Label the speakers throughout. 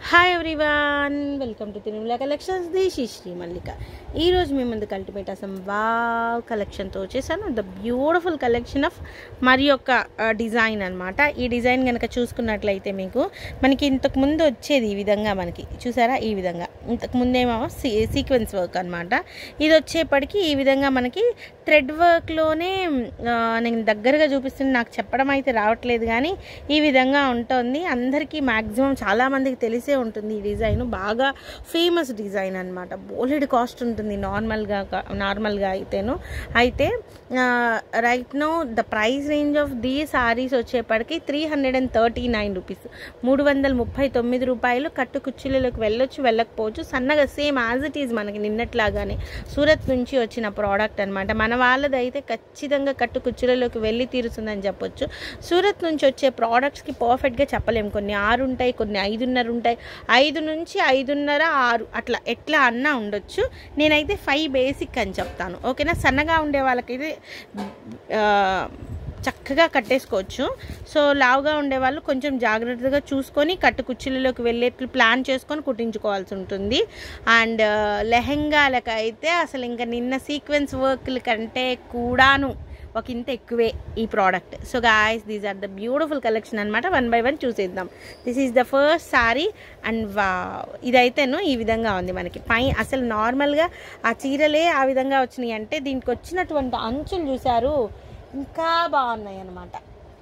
Speaker 1: hi everyone welcome to Tirumala collections the Sri Mallika ఈరోజు మీ ముందు కల్టివేట్ అసం వావ్ కలెక్షన్తో వచ్చేసాను ద బ్యూటిఫుల్ కలెక్షన్ ఆఫ్ మరి యొక్క డిజైన్ అనమాట ఈ డిజైన్ కనుక చూసుకున్నట్లయితే మీకు మనకి ఇంతకు ముందు వచ్చేది ఈ విధంగా మనకి చూసారా ఈ విధంగా ఇంతకు ముందేమో సీ సీక్వెన్స్ వర్క్ అనమాట ఇది వచ్చేప్పటికి ఈ విధంగా మనకి థ్రెడ్ వర్క్లోనే నేను దగ్గరగా చూపిస్తుంది నాకు చెప్పడం అయితే రావట్లేదు కానీ ఈ విధంగా ఉంటుంది అందరికీ మ్యాక్సిమం చాలామందికి తెలిసే ఉంటుంది ఈ డిజైన్ బాగా ఫేమస్ డిజైన్ అనమాట బోలెడ్ కాస్ట్ ఉంటుంది నార్మల్గా నార్మల్గా అయితేను అయితే right know the price range of దీ సారీస్ వచ్చేప్పటికి three hundred and thirty nine rupees మూడు వందల ముప్పై తొమ్మిది రూపాయలు కట్టు కుర్చీలకు వెళ్ళొచ్చు వెళ్ళకపోవచ్చు సన్నగా సేమ్ యాజ్ ఇట్ ఈజ్ మనకి నిన్నట్లాగానే సూరత్ నుంచి వచ్చిన ప్రోడక్ట్ అనమాట మన వాళ్ళది అయితే ఖచ్చితంగా కట్టు కుర్చీలలోకి వెళ్ళి తీరుతుందని చెప్పొచ్చు సూరత్ నుంచి వచ్చే ప్రోడక్ట్స్కి పర్ఫెక్ట్గా చెప్పలేము కొన్ని ఆరు ఉంటాయి కొన్ని ఐదున్నర ఉంటాయి ఐదు నుంచి ఐదున్నర ఆరు అట్లా ఎట్లా అన్నా ఉండొచ్చు నేనైతే ఫైవ్ బేసిక్ అని చెప్తాను ఓకేనా సన్నగా ఉండే వాళ్ళకైతే ఆ, చక్కగా కట్టేసుకోవచ్చు సో లావుగా ఉండేవాళ్ళు కొంచెం జాగ్రత్తగా చూసుకొని కట్టు కుర్చీలలోకి వెళ్ళేట్లు ప్లాన్ చేసుకొని కుట్టించుకోవాల్సి ఉంటుంది అండ్ లెహెంగాలకు అయితే అసలు ఇంకా నిన్న సీక్వెన్స్ వర్క్ల కంటే కూడాను ఒక ఇంత ఎక్కువే ఈ product so guys these are the beautiful collection అనమాట వన్ బై వన్ చూసేద్దాం this is the first sari and వా ఇదైతేను ఈ విధంగా ఉంది మనకి పై అసలు నార్మల్గా ఆ చీరలే ఆ విధంగా వచ్చినాయి అంటే దీనికి వచ్చినటువంటి అంచులు చూసారు ఇంకా బాగున్నాయి అన్నమాట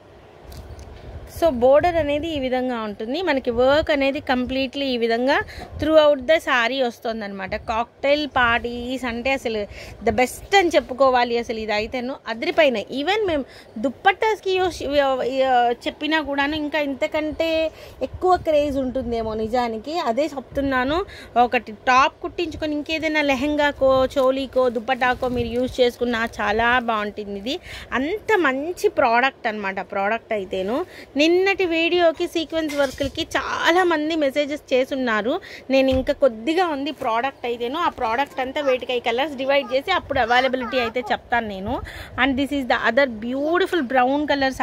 Speaker 1: సో బోర్డర్ అనేది ఈ విధంగా ఉంటుంది మనకి వర్క్ అనేది కంప్లీట్లీ ఈ విధంగా త్రూ అవుట్ ద సారీ వస్తుంది అనమాట కాక్టైల్ పార్టీస్ అంటే అసలు ద బెస్ట్ అని చెప్పుకోవాలి అసలు ఇది అయితేను అదిరిపోయినాయి ఈవెన్ మేము దుప్పట్టాస్కి యూస్ చెప్పినా కూడాను ఇంకా ఇంతకంటే ఎక్కువ క్రేజ్ ఉంటుందేమో నిజానికి అదే చెప్తున్నాను ఒకటి టాప్ కుట్టించుకొని ఇంకేదైనా లెహెంగాకో చోలీకో దుప్పటాకో మీరు యూజ్ చేసుకున్నా చాలా బాగుంటుంది ఇది అంత మంచి ప్రోడక్ట్ అనమాట ప్రోడక్ట్ అయితేను నిన్నటి వీడియోకి సీక్వెన్స్ వర్క్లకి చాలా మంది మెసేజెస్ చేసున్నారు నేను ఇంకా కొద్దిగా ఉంది ప్రోడక్ట్ అయితేను ఆ ప్రోడక్ట్ అంతా వేటికై కలర్స్ డివైడ్ చేసి అప్పుడు అవైలబిలిటీ అయితే చెప్తాను నేను and this is the other beautiful brown colour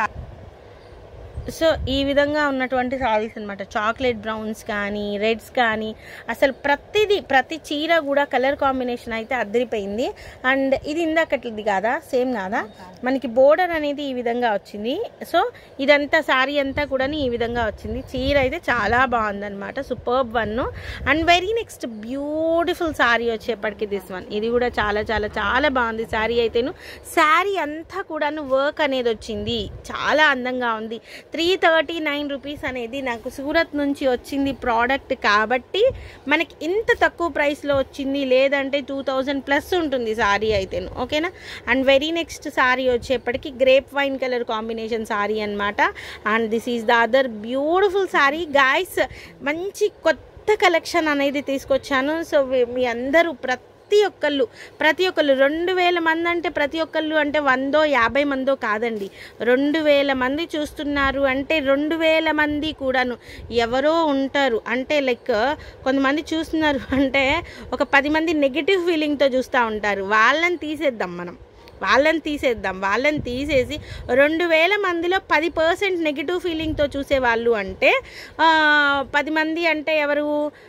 Speaker 1: so ఈ విధంగా ఉన్నటువంటి సారీస్ అనమాట చాక్లెట్ బ్రౌన్స్ కానీ రెడ్స్ కానీ అసలు ప్రతిదీ ప్రతి చీర కూడా కలర్ కాంబినేషన్ అయితే అద్దరిపోయింది అండ్ ఇది ఇందాకటిది కాదా సేమ్ కాదా మనకి బోర్డర్ అనేది ఈ విధంగా వచ్చింది సో ఇదంతా శారీ అంతా కూడా ఈ విధంగా వచ్చింది చీర అయితే చాలా బాగుందన్నమాట superb one and very next beautiful sari వచ్చేప్పటికి దిస్ వన్ ఇది కూడా చాలా చాలా చాలా బాగుంది శారీ అయితేను శారీ అంతా కూడాను వర్క్ అనేది వచ్చింది చాలా అందంగా ఉంది త్రీ థర్టీ నైన్ రూపీస్ అనేది నాకు సూరత్ నుంచి వచ్చింది ప్రోడక్ట్ కాబట్టి మనకి ఇంత తక్కువ ప్రైస్లో వచ్చింది లేదంటే టూ థౌజండ్ ప్లస్ ఉంటుంది సారీ అయితేను ఓకేనా అండ్ వెరీ నెక్స్ట్ సారీ వచ్చేప్పటికి grape wine colour combination sari అనమాట and this is the other beautiful sari guys మంచి కొత్త కలెక్షన్ అనేది తీసుకొచ్చాను సో మీ అందరూ ప్రతి ప్రతి ఒక్కళ్ళు ప్రతి ఒక్కళ్ళు రెండు వేల మంది అంటే ప్రతి ఒక్కళ్ళు అంటే వందో యాభై మందో కాదండి రెండు వేల మంది చూస్తున్నారు అంటే రెండు వేల మంది కూడాను ఎవరో ఉంటారు అంటే లైక్ కొంతమంది చూస్తున్నారు అంటే ఒక పది మంది నెగిటివ్ ఫీలింగ్తో చూస్తూ ఉంటారు వాళ్ళని తీసేద్దాం మనం వాళ్ళని తీసేద్దాం వాళ్ళని తీసేసి రెండు వేల మందిలో పది పర్సెంట్ నెగిటివ్ ఫీలింగ్తో చూసేవాళ్ళు అంటే పది మంది అంటే ఎవరు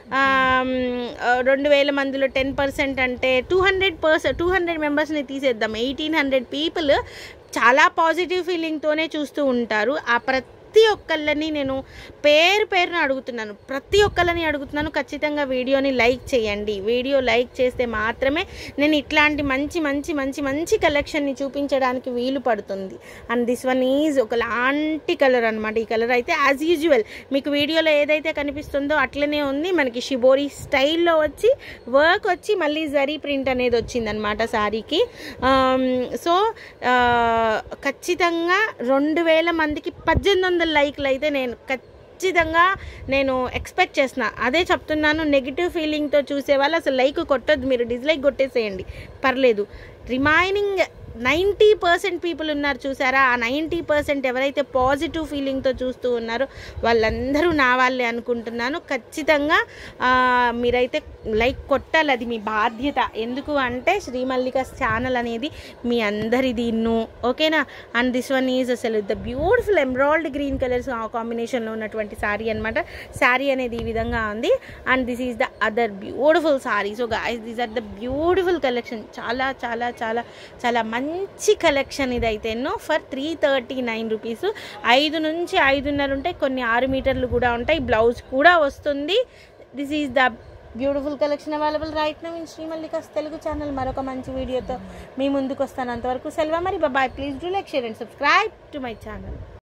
Speaker 1: రెండు వేల మందిలో టెన్ పర్సెంట్ అంటే two hundred percent two hundred మెంబర్స్ని తీసేద్దాం ఎయిటీన్ హండ్రెడ్ పీపుల్ చాలా పాజిటివ్ ఫీలింగ్తోనే చూస్తూ ఉంటారు ఆ ప్రతి ప్రతి ఒక్కళ్ళని నేను పేరు పేరున అడుగుతున్నాను ప్రతి ఒక్కళ్ళని అడుగుతున్నాను ఖచ్చితంగా వీడియోని లైక్ చేయండి వీడియో లైక్ చేస్తే మాత్రమే నేను ఇట్లాంటి మంచి మంచి మంచి మంచి కలెక్షన్ని చూపించడానికి వీలు పడుతుంది అండ్ దిస్ వన్ ఈజ్ ఒకలాంటి కలర్ అనమాట ఈ కలర్ అయితే యాజ్ యూజువల్ మీకు వీడియోలో ఏదైతే కనిపిస్తుందో అట్లనే ఉంది మనకి షిబోరి స్టైల్లో వచ్చి వర్క్ వచ్చి మళ్ళీ జరీ ప్రింట్ అనేది వచ్చిందనమాట శారీకి సో ఖచ్చితంగా రెండు వేల మందికి పద్దెనిమిది వందల లైక్లు అయితే నేను ఖచ్చితంగా నేను ఎక్స్పెక్ట్ చేసిన అదే చెప్తున్నాను నెగిటివ్ ఫీలింగ్తో చూసే వాళ్ళు అసలు లైక్ కొట్టద్దు మీరు డిస్లైక్ కొట్టేసేయండి పర్లేదు రిమైనింగ్ నైంటీ పర్సెంట్ పీపుల్ ఉన్నారు చూసారా ఆ నైంటీ పర్సెంట్ ఎవరైతే పాజిటివ్ ఫీలింగ్తో చూస్తూ ఉన్నారో వాళ్ళందరూ నా వాళ్ళే అనుకుంటున్నాను ఖచ్చితంగా ఆ, మీరైతే లైక్ కొట్టాలి అది మీ బాధ్యత ఎందుకు అంటే శ్రీమల్లిక ఛానల్ అనేది మీ అందరిది ఇన్ను ఓకేనా అండ్ దిస్ వన్ ఈజ్ అసలు the beautiful emerald green colours కాంబినేషన్లో ఉన్నటువంటి శారీ అనమాట శారీ అనేది ఈ విధంగా ఉంది and this is the other beautiful sari so guys these are the beautiful collection చాలా చాలా చాలా చాలా మంచి కలెక్షన్ ఇదైతే ఎన్నో for three thirty nine rupees ఐదు నుంచి ఐదున్నర ఉంటాయి కొన్ని ఆరు మీటర్లు కూడా ఉంటాయి బ్లౌజ్ కూడా వస్తుంది this is the beautiful collection available right now in శ్రీమల్లికాస్ తెలుగు ఛానల్ మరొక మంచి వీడియోతో మీ ముందుకు వస్తాను అంతవరకు సెలవు మరి bye please do like share and subscribe to my channel